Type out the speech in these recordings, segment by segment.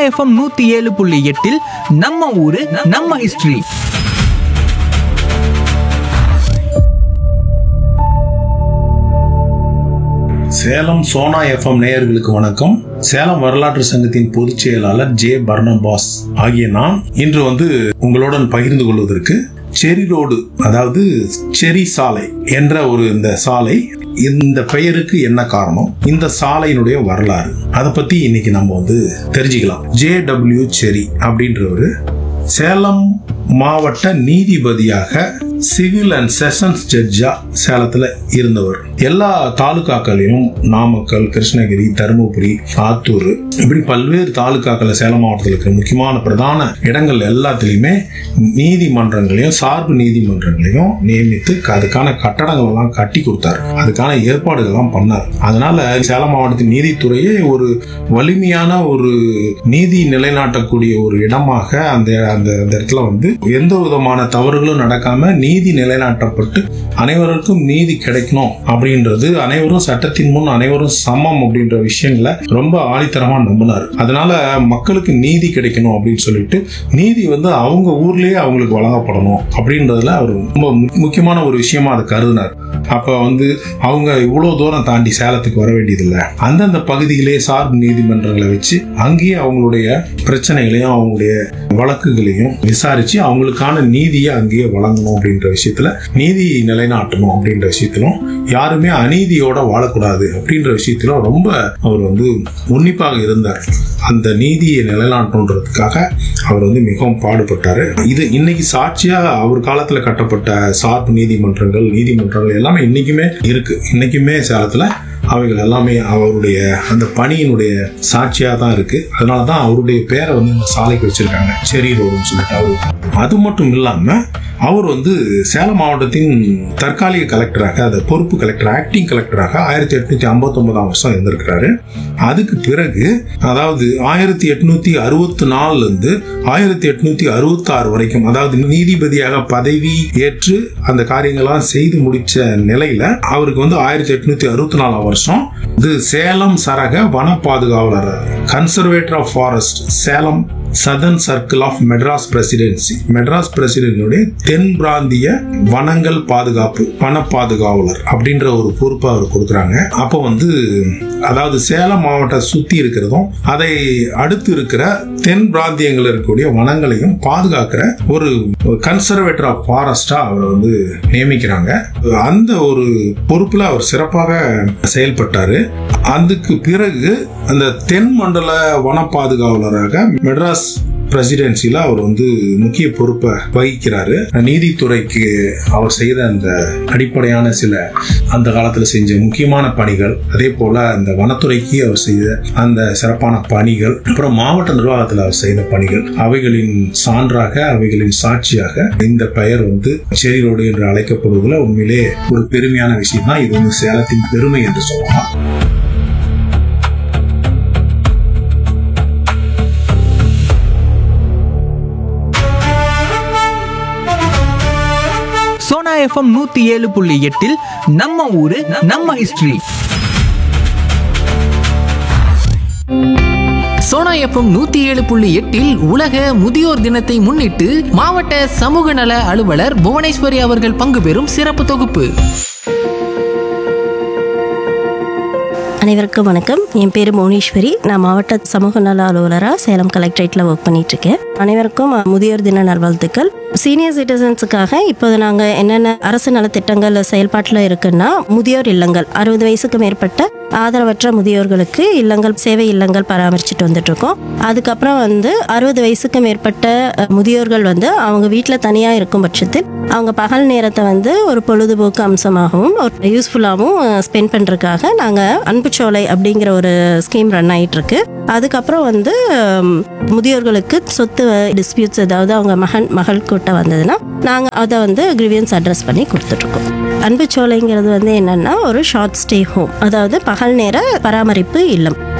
FM நூத்தி ஏழு புள்ளி எட்டில் நம்ம ஊரு நம்ம ஹிஸ்டரி சேலம் சோனா எஃப்எம் நேயர்களுக்கு வணக்கம் சேலம் வரலாற்று சங்கத்தின் பொதுச் செயலாளர் ஜே பர்னபாஸ் ஆகிய நான் இன்று வந்து உங்களுடன் பகிர்ந்து கொள்வதற்கு செரி ரோடு அதாவது செரி சாலை என்ற ஒரு இந்த சாலை இந்த பெயருக்கு என்ன காரணம் இந்த சாலையினுடைய வரலாறு அதை பத்தி இன்னைக்கு நம்ம வந்து தெரிஞ்சுக்கலாம் ஜே டபிள்யூ செரி அப்படின்றவரு சேலம் மாவட்ட நீதிபதியாக சிவில் அண்ட் செஷன்ஸ் ஜட்ஜா சேலத்துல இருந்தவர் எல்லா தாலுகாக்களையும் நாமக்கல் கிருஷ்ணகிரி தருமபுரி ஆத்தூர் இப்படி பல்வேறு தாலுகாக்கள் சேலம் மாவட்டத்தில் இருக்கிற முக்கியமான பிரதான இடங்கள் எல்லாத்துலேயுமே நீதிமன்றங்களையும் சார்பு நீதிமன்றங்களையும் நியமித்து அதுக்கான கட்டடங்கள் எல்லாம் கட்டி கொடுத்தாரு அதுக்கான ஏற்பாடுகள்லாம் பண்ணார் அதனால சேலம் மாவட்டத்தின் நீதித்துறையே ஒரு வலிமையான ஒரு நீதி நிலைநாட்டக்கூடிய ஒரு இடமாக அந்த அந்த அந்த இடத்துல வந்து எந்த விதமான தவறுகளும் நடக்காம நீதி நிலைநாட்டப்பட்டு அனைவருக்கும் நீதி கிடைக்கணும் அப்படின்றது அனைவரும் சட்டத்தின் முன் அனைவரும் சமம் அப்படின்ற விஷயங்களை ரொம்ப ஆணித்தரமா நம்பினார் அதனால மக்களுக்கு நீதி கிடைக்கணும் அப்படின்னு சொல்லிட்டு நீதி வந்து அவங்க ஊர்லயே அவங்களுக்கு வழங்கப்படணும் அப்படின்றதுல அவர் ரொம்ப மு- முக்கியமான ஒரு விஷயமா அதை கருதினார் அப்ப வந்து அவங்க இவ்வளவு தூரம் தாண்டி சேலத்துக்கு வர வேண்டியதில்லை அந்தந்த பகுதியிலே சார்பு நீதிமன்றங்களை வச்சு அங்கேயே அவங்களுடைய பிரச்சனைகளையும் அவங்களுடைய வழக்குகளையும் விசாரிச்சு அவங்களுக்கான நீதியை அங்கேயே வழங்கணும் அப்படின்ற விஷயத்துல நீதி நிலைநாட்டணும் அப்படின்ற விஷயத்திலும் யாருமே அநீதியோட வாழக்கூடாது அப்படின்ற விஷயத்திலும் ரொம்ப அவர் வந்து உன்னிப்பாக இருந்தார் அந்த நீதியை நிலைநாட்டணுன்றதுக்காக அவர் வந்து மிகவும் பாடுபட்டாரு இது இன்னைக்கு சாட்சியா அவர் காலத்துல கட்டப்பட்ட சார்பு நீதிமன்றங்கள் நீதிமன்றங்கள் எல்லாமே இன்னைக்குமே இருக்கு இன்னைக்குமே சேலத்துல அவைகள் எல்லாமே அவருடைய அந்த பணியினுடைய சாட்சியா தான் இருக்கு அதனால தான் அவருடைய பேரை வந்து இந்த சாலைக்கு வச்சிருக்காங்க செரி ரோடுன்னு சொல்லிட்டு அவரு அது மட்டும் இல்லாம அவர் வந்து சேலம் மாவட்டத்தின் தற்காலிக கலெக்டராக அது பொறுப்பு கலெக்டர் ஆக்டிங் கலெக்டராக ஆயிரத்தி எட்நூத்தி ஐம்பத்தி ஒன்பதாம் வருஷம் இருந்திருக்கிறாரு அதுக்கு பிறகு அதாவது ஆயிரத்தி எட்நூத்தி அறுபத்தி நாலுல இருந்து ஆயிரத்தி எட்நூத்தி அறுபத்தி ஆறு வரைக்கும் அதாவது நீதிபதியாக பதவி ஏற்று அந்த காரியங்கள்லாம் செய்து முடிச்ச நிலையில அவருக்கு வந்து ஆயிரத்தி எட்நூத்தி அறுபத்தி நாலாம் வருஷம் இது சேலம் சரக வன பாதுகாவலர் conservator of forest Salem southern circle of Madras presidency Madras பிரசிடென்சியுடைய தென் பிராந்திய வனங்கள் பாதுகாப்பு வன பாதுகாவலர் அப்படின்ற ஒரு பொறுப்பை அவர் கொடுக்குறாங்க அப்போ வந்து அதாவது சேலம் மாவட்டம் சுத்தி இருக்கிறதும் அதை அடுத்து இருக்கிற தென் பிராந்தியங்கள் இருக்கக்கூடிய வனங்களையும் பாதுகாக்கிற ஒரு கன்சர்வேட்டர் ஆஃப் ஃபாரஸ்டா அவரை வந்து நியமிக்கிறாங்க அந்த ஒரு பொறுப்புல அவர் சிறப்பாக செயல்பட்டாரு அதுக்கு பிறகு அந்த தென் மண்டல வன பாதுகாவலராக மெட்ராஸ் பிரசிடென்சில அவர் வந்து முக்கிய பொறுப்பை வகிக்கிறாரு நீதித்துறைக்கு அவர் செய்த அந்த அடிப்படையான சில அந்த காலத்துல செஞ்ச முக்கியமான பணிகள் அதே போல அந்த வனத்துறைக்கு அவர் செய்த அந்த சிறப்பான பணிகள் அப்புறம் மாவட்ட நிர்வாகத்தில் அவர் செய்த பணிகள் அவைகளின் சான்றாக அவைகளின் சாட்சியாக இந்த பெயர் வந்து செரி ரோடு என்று அழைக்கப்படுவதில் உண்மையிலே ஒரு பெருமையான விஷயம் தான் இது வந்து சேலத்தின் பெருமை என்று சொல்லலாம் சோனா எஃப்எம் நூத்தி ஏழு புள்ளி எட்டில் நம்ம ஊரு நம்ம ஹிஸ்டரி சோனா எஃப்எம் நூத்தி ஏழு புள்ளி எட்டில் உலக முதியோர் தினத்தை முன்னிட்டு மாவட்ட சமூக நல அலுவலர் புவனேஸ்வரி அவர்கள் பங்கு பெறும் சிறப்பு தொகுப்பு அனைவருக்கும் வணக்கம் என் பேர் மோனீஸ்வரி நான் மாவட்ட சமூக நல அலுவலராக சேலம் கலெக்டரேட்டில் ஒர்க் பண்ணிட்டு இருக்கேன் அனைவருக்கும் முதியோர் தின நல்வாழ்த்துக்கள் சீனியர் சிட்டிசன்ஸுக்காக இப்போது நாங்கள் என்னென்ன அரசு நலத்திட்டங்கள் செயல்பாட்டில் இருக்குன்னா முதியோர் இல்லங்கள் அறுபது வயசுக்கு மேற்பட்ட ஆதரவற்ற முதியோர்களுக்கு இல்லங்கள் சேவை இல்லங்கள் பராமரிச்சுட்டு வந்துட்டு இருக்கோம் அதுக்கப்புறம் வந்து அறுபது வயசுக்கு மேற்பட்ட அஹ், முதியோர்கள் வந்து அவங்க வீட்டில் தனியாக இருக்கும் பட்சத்தில் அவங்க பகல் நேரத்தை வந்து ஒரு பொழுதுபோக்கு அம்சமாகவும் ஒரு யூஸ்ஃபுல்லாகவும் ஸ்பெண்ட் பண்ணுறதுக்காக நாங்கள் அன்புச்சோலை அப்படிங்கிற ஒரு ஸ்கீம் ரன் ஆயிட்டு இருக்கு அதுக்கப்புறம் வந்து ஹம், முதியோர்களுக்கு சொத்து டிஸ்பியூட்ஸ் ஏதாவது அவங்க மகன் மகள் கூட்ட வந்ததுன்னா நாங்கள் அதை வந்து கிரிவியன்ஸ் அட்ரஸ் பண்ணி கொடுத்துட்ருக்கோம் அன்புச்சோலைங்கிறது வந்து என்னன்னா ஒரு ஷார்ட் ஸ்டே ஹோம் அதாவது பகல் நேர பராமரிப்பு இல்லம்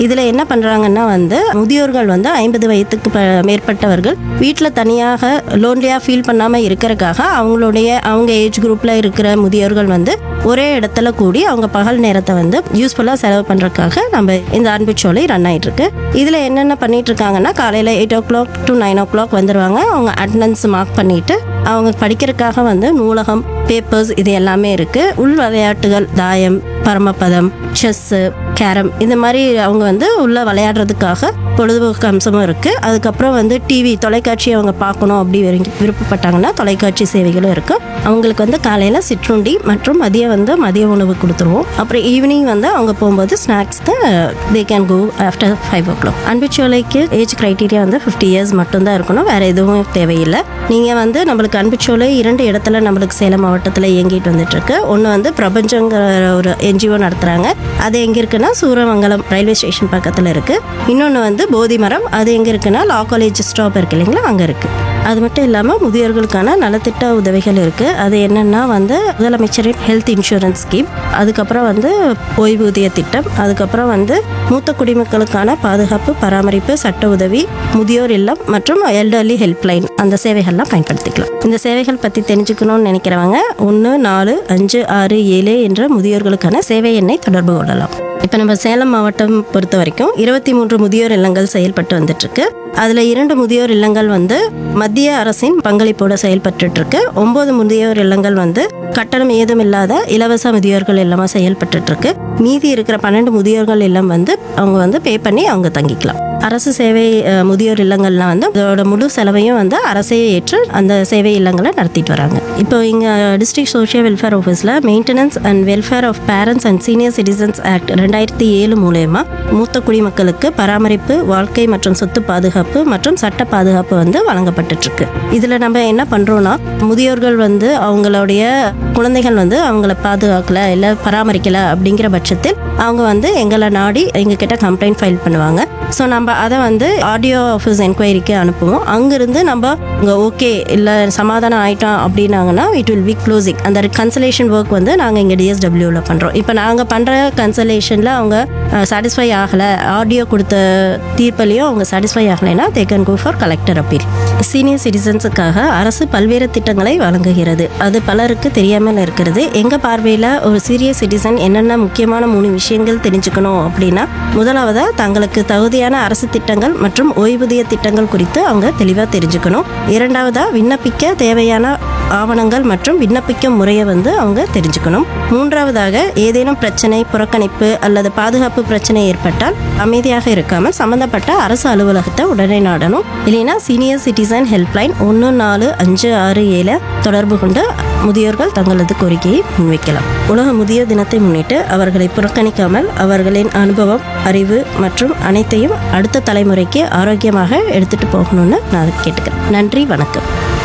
இதில் என்ன பண்ணுறாங்கன்னா வந்து முதியோர்கள் வந்து ஐம்பது வயதுக்கு ப- மேற்பட்டவர்கள் வீட்டில் தனியாக லோன்லியாக ஃபீல் பண்ணாமல் இருக்கிறதுக்காக அவங்களுடைய அவங்க ஏஜ் குரூப்பில் இருக்கிற முதியோர்கள் வந்து ஒரே இடத்துல கூடி அவங்க பகல் நேரத்தை வந்து யூஸ்ஃபுல்லாக செலவு பண்ணுறதுக்காக நம்ம இந்த அன்புச்சோலை ரன் ஆயிட்டு இருக்கு இதில் என்னென்ன பண்ணிட்டு இருக்காங்கன்னா காலையில் eight o'clock to nine o'clock வந்துடுவாங்க அவங்க அட்டண்டன்ஸ் மார்க் பண்ணிட்டு அவங்க படிக்கிறதுக்காக வந்து நூலகம் பேப்பர்ஸ் இது எல்லாமே இருக்கு உள் விளையாட்டுகள் தாயம் பரமபதம் செஸ்ஸு கேரம் இந்த மாதிரி அவங்க வந்து உள்ள விளையாடுறதுக்காக பொழுதுபோக்கு அம்சமும் இருக்கு அதுக்கப்புறம் வந்து டிவி தொலைக்காட்சி அவங்க பார்க்கணும் அப்படி விரும்பி- விருப்பப்பட்டாங்கன்னா தொலைக்காட்சி சேவைகளும் இருக்கு அவங்களுக்கு வந்து காலையில சிற்றுண்டி மற்றும் மதியம் வந்து மதிய உணவு கொடுத்துருவோம் அப்புறம் ஈவினிங் வந்து அவங்க போகும்போது ஸ்நாக்ஸ் தான் they can go after five o'clock அன்புச்சோலைக்கு ஏஜ் கிரைட்டீரியா வந்து ஃபிஃப்டி இயர்ஸ் மட்டும்தான் இருக்கணும் வேற எதுவும் தேவையில்லை நீங்கள் வந்து நம்மளுக்கு அன்புச்சோலை இரண்டு இடத்துல நம்மளுக்கு சேலம் மாவட்டத்தில் இயங்கிட்டு வந்துட்டு இருக்கு ஒன்று வந்து பிரபஞ்சங்கிற ஒரு என்ஜிஓ நடத்துகிறாங்க அது எங்கே இருக்குன்னா சூரமங்கலம் ரயில்வே ஸ்டேஷன் பக்கத்தில் இருக்கு இன்னொன்று வந்து போதி மரம் அது எங்கே இருக்குன்னா லா காலேஜ் ஸ்டாப் இருக்கு இல்லைங்களா அங்கே இருக்கு அது மட்டும் இல்லாமல் முதியோர்களுக்கான நலத்திட்ட உதவிகள் இருக்குது அது என்னென்னா வந்து முதலமைச்சரின் ஹெல்த் இன்சூரன்ஸ் ஸ்கீம் அதுக்கப்புறம் வந்து ஓய்வூதிய திட்டம் அதுக்கப்புறம் வந்து மூத்த குடிமக்களுக்கான பாதுகாப்பு பராமரிப்பு சட்ட உதவி முதியோர் இல்லம் மற்றும் எல்டர்லி ஹெல்ப்லைன் அந்த சேவைகள்லாம் பயன்படுத்திக்கலாம் இந்த சேவைகள் பற்றி தெரிஞ்சுக்கணும்னு நினைக்கிறவங்க ஒன்று நாலு அஞ்சு ஆறு ஏழு என்ற முதியோர்களுக்கான சேவை எண்ணை தொடர்பு கொள்ளலாம் இப்போ நம்ம சேலம் மாவட்டம் பொறுத்த வரைக்கும் இருபத்தி மூன்று முதியோர் இல்லங்கள் செயல்பட்டு வந்துட்டு இருக்கு அதில் இரண்டு முதியோர் இல்லங்கள் வந்து மத்திய அரசின் பங்களிப்போட செயல்பட்டு இருக்கு ஒன்பது முதியோர் இல்லங்கள் வந்து கட்டணம் ஏதும் இல்லாத இலவச முதியோர்கள் இல்லமா செயல்பட்டு இருக்கு மீதி இருக்கிற பன்னெண்டு முதியோர்கள் இல்லம் வந்து அவங்க வந்து பே பண்ணி அவங்க தங்கிக்கலாம் அரசு சேவை அஹ், முதியோர் இல்லங்கள்ல வந்து அதோட முழு செலவையும் வந்து அரசே ஏற்று அந்த சேவை இல்லங்களை நடத்திட்டு வராங்க இப்போ இங்க டிஸ்ட்ரிக்ட் சோஷியல் வெல்ஃபேர் ஆஃபீஸில் maintenance and welfare of parents and senior citizens act ரெண்டாயிரத்தி ஏழு மூலயமா மூத்த குடிமக்களுக்கு பராமரிப்பு வாழ்க்கை மற்றும் சொத்து பாதுகாப்பு மற்றும் சட்ட பாதுகாப்பு வந்து வழங்கப்பட்டுட்டு இருக்கு இதுல நம்ம என்ன பண்றோம்னா முதியோர்கள் வந்து அவங்களுடைய குழந்தைகள் வந்து அவங்கள பாதுகாக்கல இல்ல பராமரிக்கல அப்படிங்கிற பட்சத்தில் அவங்க வந்து எங்களை நாடி எங்க கிட்ட கம்ப்ளைண்ட் ஃபைல் பண்ணுவாங்க ஸோ நம்ம அதை வந்து ஆடியோ ஆஃபீஸ் என்கொயரிக்கு அனுப்புவோம் அங்கிருந்து நம்ம இங்கே ஓகே இல்லை சமாதானம் ஆயிட்டோம் அப்படின்னாங்கன்னா இட் வில் பி க்ளோசிங் அந்த கன்சலேஷன் ஒர்க் வந்து நாங்கள் இங்கே டிஎஸ்டபிள்யூவில் பண்ணுறோம் இப்போ நாங்கள் பண்ணுற கன்சலேஷனில் அவங்க சாட்டிஸ்ஃபை ஆகலை ஆடியோ கொடுத்த தீர்ப்புலையும் அவங்க சாட்டிஸ்ஃபை ஆகலைன்னா they can go for collector appeal senior சிட்டிசன்ஸுக்காக அரசு பல்வேறு திட்டங்களை வழங்குகிறது அது பலருக்கு தெரியாமல் இருக்கிறது எங்கள் பார்வையில் ஒரு சீரியஸ் சிட்டிசன் என்னென்ன முக்கியமான மூணு விஷயங்கள் தெரிஞ்சுக்கணும் அப்படின்னா முதலாவதா தங்களுக்கு தகுதியான அரசு திட்டங்கள் மற்றும் ஓய்வூதிய திட்டங்கள் குறித்து அவங்க தெளிவாக தெரிஞ்சுக்கணும் இரண்டாவதா விண்ணப்பிக்க தேவையான ஆவணங்கள் மற்றும் விண்ணப்பிக்கும் முறையை வந்து அவங்க தெரிஞ்சுக்கணும் மூன்றாவதாக ஏதேனும் பிரச்சனை புறக்கணிப்பு அல்லது பாதுகாப்பு பிரச்சனை ஏற்பட்டால் அமைதியாக இருக்காமல் சம்பந்தப்பட்ட அரசு அலுவலகத்தை உடனே நாடணும் இல்லைன்னா சீனியர் சிட்டிசன் ஹெல்ப்லைன் ஒன்று நாலு அஞ்சு ஆறு ஏழு தொடர்பு கொண்டு முதியோர்கள் தங்களது கோரிக்கையை முன்வைக்கலாம் உலக முதியோர் தினத்தை முன்னிட்டு அவர்களை புறக்கணிக்காமல் அவர்களின் அனுபவம் அறிவு மற்றும் அனைத்தையும் அடுத்த தலைமுறைக்கு ஆரோக்கியமாக எடுத்துட்டு போகணும்னு நான் கேட்டுக்கிறேன் நன்றி வணக்கம்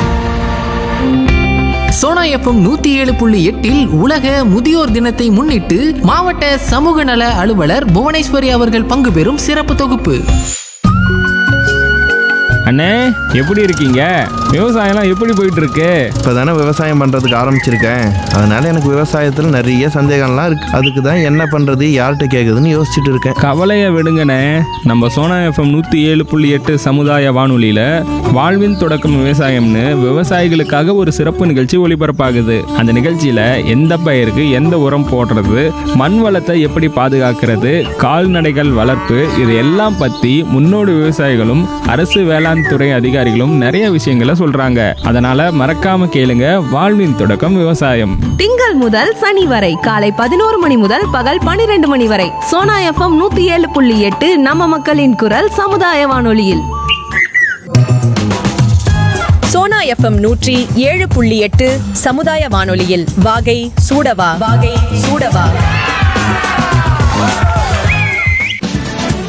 சோனா எஃப்எம் நூத்தி ஏழு புள்ளி எட்டில் உலக முதியோர் தினத்தை முன்னிட்டு மாவட்ட சமூக நல அலுவலர் புவனேஸ்வரி அவர்கள் பங்கு பெறும் சிறப்பு தொகுப்பு அண்ணே எப்படி இருக்கீங்க விவசாயம்லாம் எப்படி போயிட்டு இருக்கு இப்போ தானே விவசாயம் பண்ணுறதுக்கு ஆரம்பிச்சிருக்கேன் அதனால எனக்கு விவசாயத்தில் நிறைய சந்தேகம்லாம் இருக்கு அதுக்கு தான் என்ன பண்ணுறது யார்கிட்ட கேட்குதுன்னு யோசிச்சுட்டு இருக்கேன் கவலையை விடுங்கண்ணே நம்ம சோனா எஃப்எம் நூற்றி ஏழு புள்ளி எட்டு சமுதாய வானொலியில் வாழ்வின் தொடக்கம் விவசாயம்னு விவசாயிகளுக்காக ஒரு சிறப்பு நிகழ்ச்சி ஒளிபரப்பாகுது அந்த நிகழ்ச்சியில் எந்த பயிருக்கு எந்த உரம் போடுறது மண் வளத்தை எப்படி பாதுகாக்கிறது கால்நடைகள் வளர்ப்பு இது எல்லாம் பற்றி முன்னோடி விவசாயிகளும் அரசு வேளாண் துறை அதிகாரிகளும் நிறைய விஷயங்களை சொல்றாங்க அதனால மறக்காம கேளுங்க வாழ்வின் தொடக்கம் விவசாயம் திங்கள் முதல் சனி வரை காலை பதினோரு மணி முதல் பகல் பனிரெண்டு மணி வரை சோனா எஃப்எம் நூத்தி ஏழு புள்ளி எட்டு நம்ம மக்களின் குரல் சமுதாய வானொலியில் சோனா எஃப்எம் நூற்றி ஏழு புள்ளி எட்டு சமுதாய வானொலியில் வாகை சூடவா வாகை சூடவா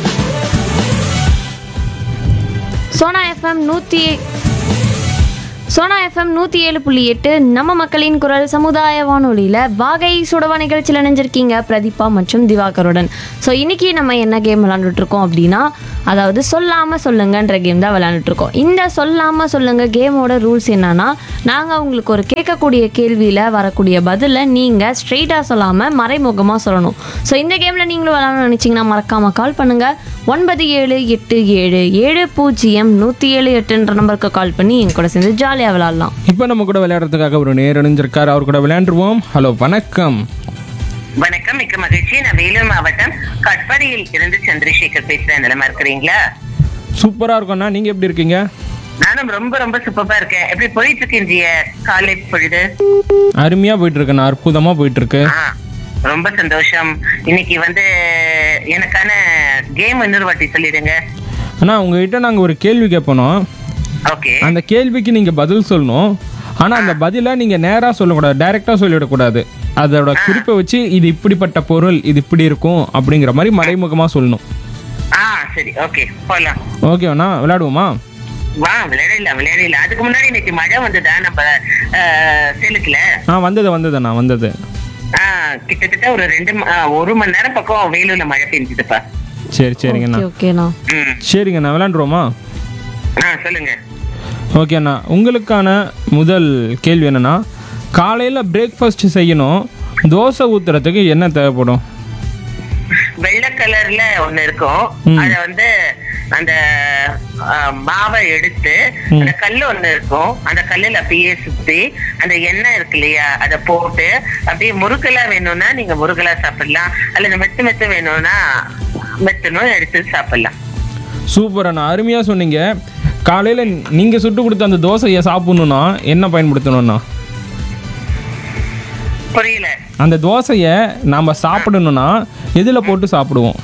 சோனா எஃப்எம் நூற்றி சோனா எஃப்எம் நூற்றி ஏழு புள்ளி எட்டு நம்ம மக்களின் குரல் சமுதாய வானொலியில் வாகை சுடவா நிகழ்ச்சியில் இணைஞ்சிருக்கீங்க பிரதீபா மற்றும் திவாகருடன் ஸோ இன்னைக்கு நம்ம என்ன கேம் விளாண்டுட்டு இருக்கோம் அப்படின்னா அதாவது சொல்லாமல் சொல்லுங்கன்ற கேம் தான் விளாண்டுட்டு இருக்கோம் இந்த சொல்லாமல் சொல்லுங்க கேமோட ரூல்ஸ் என்னன்னா நாங்கள் உங்களுக்கு ஒரு கேட்கக்கூடிய கேள்வியில் வரக்கூடிய பதிலை நீங்கள் ஸ்ட்ரெயிட்டாக சொல்லாமல் மறைமுகமாக சொல்லணும் ஸோ இந்த கேமில் நீங்களும் விளாடணும்னு நினச்சிங்கன்னா மறக்காமல் கால் பண்ணுங்கள் ஒன்பது ஏழு எட்டு ஏழு ஏழு பூஜ்ஜியம் நூற்றி ஏழு எட்டுன்ற நம்பருக்கு கால் பண்ணி என் கூட சேர்ந்து ஜாலியாக விளாட்லாம் இப்போ நம்ம கூட விளையாடுறதுக்காக ஒரு நேர் இணைஞ்சிருக்காரு அவர் கூட விளையாண்டுருவோம் ஹலோ வணக்கம் வணக்கம் மிக்க மகிழ்ச்சி நான் வேலூர் மாவட்டம் கட்பாடியில் இருந்து சந்திரசேகர் பேசுறேன் நிலமா இருக்கிறீங்களா சூப்பராக இருக்கோண்ணா நீங்கள் எப்படி இருக்கீங்க நானும் ரொம்ப ரொம்ப சூப்பரா இருக்கேன் எப்படி போயிட்டு இருக்கு இன்றைய காலை பொழுது அருமையாக போயிட்டு இருக்குண்ணா அற்புதமாக போயிட்டு இருக்கு ஆ, ரொம்ப சந்தோஷம் இன்னைக்கு வந்து எனக்கான கேம் இன்னொரு வாட்டி சொல்லிடுங்க அண்ணா உங்ககிட்ட நாங்கள் ஒரு கேள்வி கேட்போனோம் ஓகே அந்த கேள்விக்கு நீங்கள் பதில் சொல்லணும் ஆனால் அந்த பதிலை நீங்கள் நேராக சொல்லக்கூடாது டைரெக்டாக சொல்லிவிடக்கூடாது அதோட குறிப்பை வச்சு இது இப்படிப்பட்ட பொருள் இது இப்படி இருக்கும் அப்படிங்கிற மாதிரி மறைமுகமாக சொல்லணும் ஆ சரி ஓகே போலாம் ஓகேண்ணா விளையாடுவோமா வா விளையாடலாம் விளையாடலாம் அதுக்கு முன்னாடி இன்னைக்கு மழை வந்ததா நம்ம ஆ, சேலத்துல ஆ வந்தது வந்ததுண்ணா வந்தது ஆ, கிட்டத்தட்ட ஒரு ரெண்டு ம- ஆ, ஒரு மணி நேரம் பக்கம் வேலூர்ல மழை பெஞ்சுதுப்பா சரி சரிங்கண்ணா ஓகே ஓகேண்ணா ம் சரிங்கண்ணா விளையாண்டுருவோமா ஆ சொல்லுங்க ஓகேண்ணா உங்களுக்கான முதல் கேள்வி என்னன்னா காலையில் பிரேக்ஃபாஸ்ட் செய்யணும் தோசை ஊத்துறதுக்கு என்ன தேவைப்படும் வெள்ளை கலர்ல ஒண்ணு இருக்கும் ம். அத வந்து அந்த ஆ, மாவை எடுத்து ம். அந்த கல்லு ஒண்ணு இருக்கும் அந்த கல்லுல அப்படியே சுத்தி அந்த எண்ணெய் இருக்கு இல்லையா அத போட்டு அப்படியே முறுக்கலா வேணும்னா நீங்க முறுகலா சாப்பிடலாம் அல்லது மெத்து மெத்து வேணும்னா மெத்தனும் எடுத்து சாப்பிடலாம் சூப்பர் அண்ணா அருமையாக சொன்னீங்க காலையில் நீங்கள் சுட்டு கொடுத்த அந்த தோசையை சாப்பிட்ணுன்னா என்ன பயன்படுத்தணும்ண்ணா புரியல அந்த தோசையை நாம் சாப்பிடணும்னா எதில் போட்டு சாப்பிடுவோம்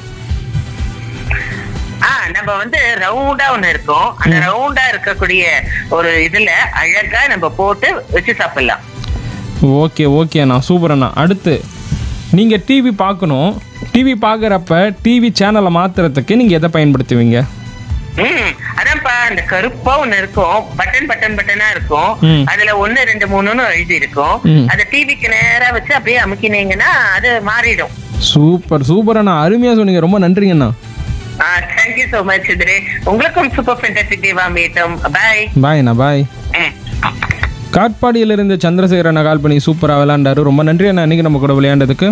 ஆ நம்ம வந்து ரவுண்டா ஒண்ணு இருக்கும் அந்த ரவுண்டா இருக்கக்கூடிய ஒரு இதுல அழகா நம்ம போட்டு வச்சு சாப்பிடலாம் ஓகே ஓகே அண்ணா சூப்பர் அண்ணா அடுத்து நீங்கள் டிவி பார்க்கணும் டிவி பார்க்குறப்ப டிவி சேனலை மாற்றுறதுக்கு நீங்கள் எதை பயன்படுத்துவீங்க ம் அதான்ப்பா அந்த கருப்பா ஒண்ணு இருக்கும் பட்டன் பட்டன் பட்டனா இருக்கும் ம். அதுல ஒண்ணு ரெண்டு மூணுன்னு எழுதி இருக்கும் ம். அத டிவிக்கு நேரா வச்சு அப்படியே அமுக்கினீங்கன்னா அது மாறிடும் சூப்பர் சூப்பர் அண்ணா அருமையாக சொன்னீங்க ரொம்ப நன்றிங்கண்ணா தேங்க்யூ சோ மச் இதுரே உங்களுக்கும் சூப்பர் ஃபென்டாஸ்டிக் டேவா மீட்டும் பாய் பாய்ண்ணா பாய் காட்பாடியிலிருந்து சந்திரசேகர் அண்ணா கால் பண்ணி சூப்பராக விளையாண்டாரு ரொம்ப நன்றி அண்ணா இன்னைக்கு நம்ம கூட விளையாண்டதுக்கு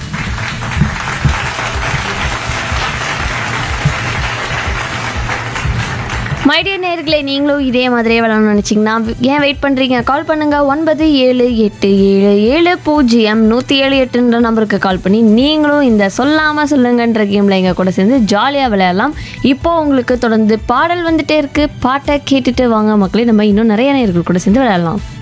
மைடிய நேர்களே நீங்களும் இதே மாதிரியே விளாடணும்னு நினச்சிங்கன்னா ஏன் வெயிட் பண்ணுறீங்க கால் பண்ணுங்கள் ஒன்பது ஏழு எட்டு ஏழு ஏழு பூஜ்ஜியம் நூற்றி ஏழு எட்டுன்ற நம்பருக்கு கால் பண்ணி நீங்களும் இந்த சொல்லாமல் சொல்லுங்கன்ற கேமில் எங்கள் கூட சேர்ந்து ஜாலியாக விளையாடலாம் இப்போ உங்களுக்கு தொடர்ந்து பாடல் வந்துட்டே இருக்குது பாட்டை கேட்டுட்டு வாங்க மக்களே நம்ம இன்னும் நிறைய நேர்கள் கூட சேர்ந்து விளையாடலாம்